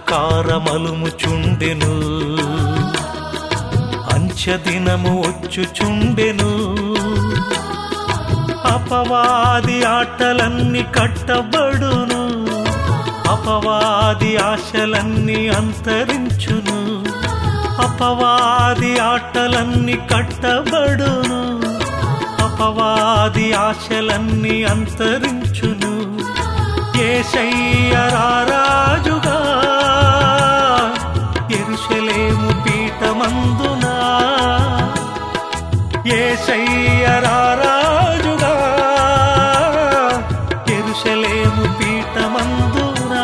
అంధకారమలుముచుండెను అంచెదినము వచ్చుచుండెను అపవాది ఆటలన్నీ కట్టబడును అపవాది ఆశలన్నీ అంతరించును అపవాది ఆటలన్నీ కట్టబడును అపవాది ఆశలన్నీ అంతరించును ఏషయ్యరారాజుగా ఎరుషలేము పీఠమందునా ఏషయ్యరారాజుగా ఎరుషలేము పీఠమందునా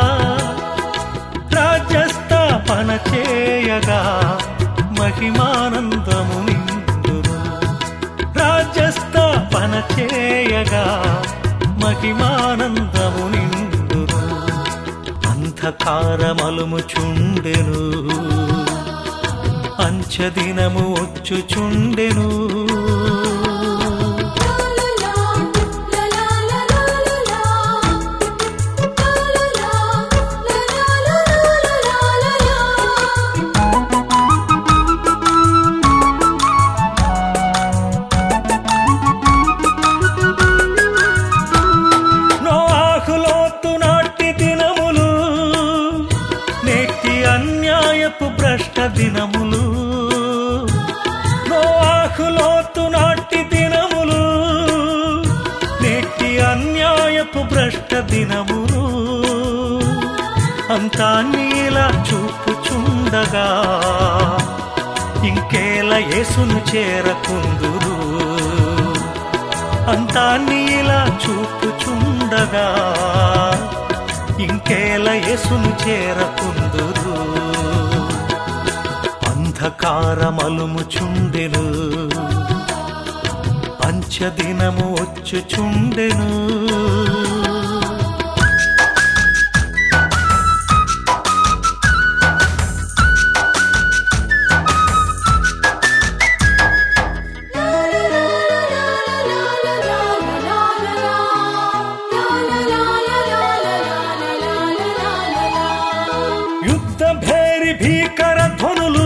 రాజ్యస్థాపన చేయగా మహిమానందము నిండును రాజ్యస్థాపన చేయగా మహిమానందము నిండును అంధకారమలుముచుండెను అంచదినము వచ్చుచుండెను నోఆహులోతు నాటి దినములు నేటి అన్యాయపు భ్రష్ట దినములు నోఆహులోతు నాటి దినములు నేటి అన్యాయపు భ్రష్ట దినములు అంతా నీలా చూపుచుండగా ఇంకేలా యేసును చేరకుందురు అంతా నీలా చూపుచుండగా ఇంకేలా యేసును చేరకుందురు అంధకారమలుముచుండెను అంచదినము వచ్చుచుండెను యుద్ధ భేరి భీకర ధ్వనులు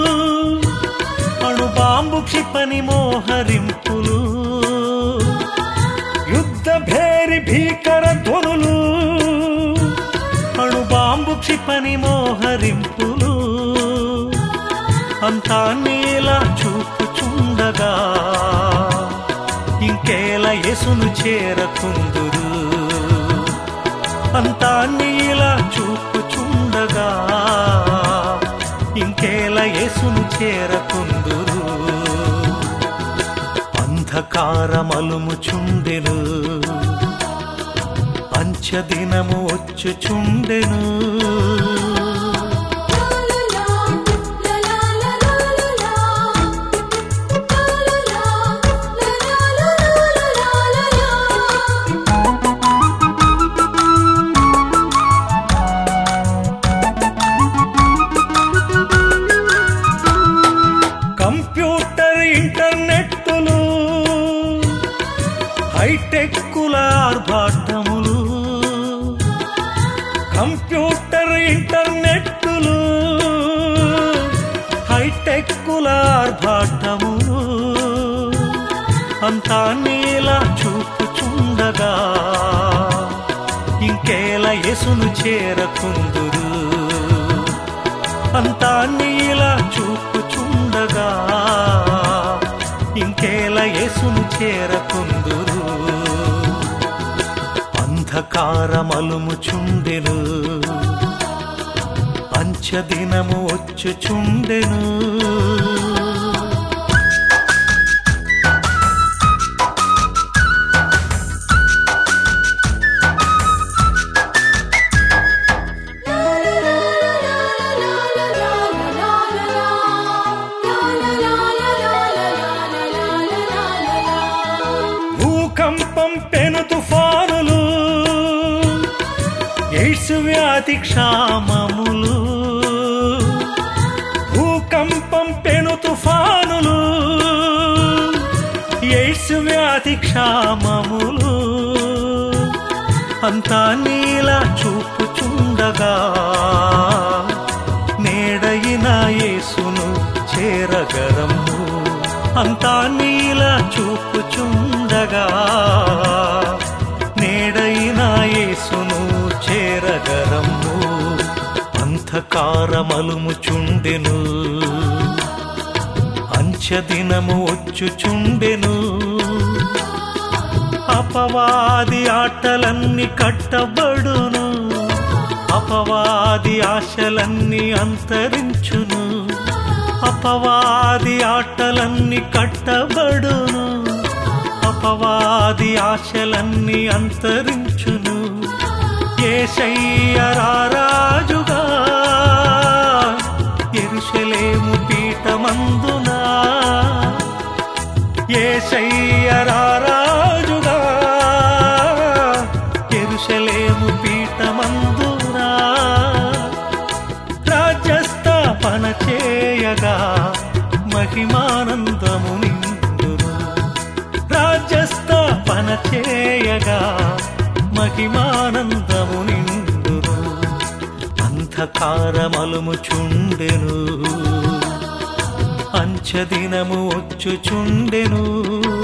అణు బాంబు క్షిపణి మోహరింపులు యుద్ధ భేరి భీకర ధ్వనులు అణు బాంబు క్షిపణి మోహరింపులు అంతా నీలా చూపుచుండగా ఇంకేలా యేసును చేరకుందురు అంతా నీలా చూపుచుండగా ఇంకేలా యేసును చేరకుందురు అంధకారమలుముచుండెను అంచదినము వచ్చుచుండెను కంప్యూటర్ ఇంటర్నెట్టులు హైటెక్కుల ఆర్భాటములు కంప్యూటర్ ఇంటర్నెట్టులు హైటెక్కుల ఆర్భాటములు అంతా నీలా చూపుచుండగా ఇంకేలా యేసును చేరకుందురు అంతా నీలా చూపుచుండగా ఇంకేలా యేసును చేరకుందురు అంధకారమలుముచుండెను అంచదినము వచ్చుచుండెను భూకంపం పెను తుఫానులు ఎయిడ్స్ వ్యాధి క్షామములు భూకంపం పెను తుఫానులు ఎయిడ్స్ వ్యాధి క్షామములు అంతా నీలా చూపుచుండగా వచ్చుచుండగా నేడైనా యేసును చేరగరము అంధకారమలుముచుండెను అంచెదినము వచ్చుచుండెను అపవాది ఆటలన్నీ కట్టబడును అపవాది ఆశలన్నీ అంతరించును అపవాది ఆటలన్నీ కట్టబడును అపవాది ఆశలన్నీ అంతరించును ఏషయ్యరారాజుగా ఎరుషలేము పీఠమందునా ఏషయ్యరారాజుగా ఎరుషలేము పీఠమందునా రాజ్యస్థాపన చేయగా మహిమానందము నిండును రాజ్యస్థాపన చేయగా మహిమానందము నిండును అంధకారమలుము చుండెను అంచదినము వచ్చుచుండెను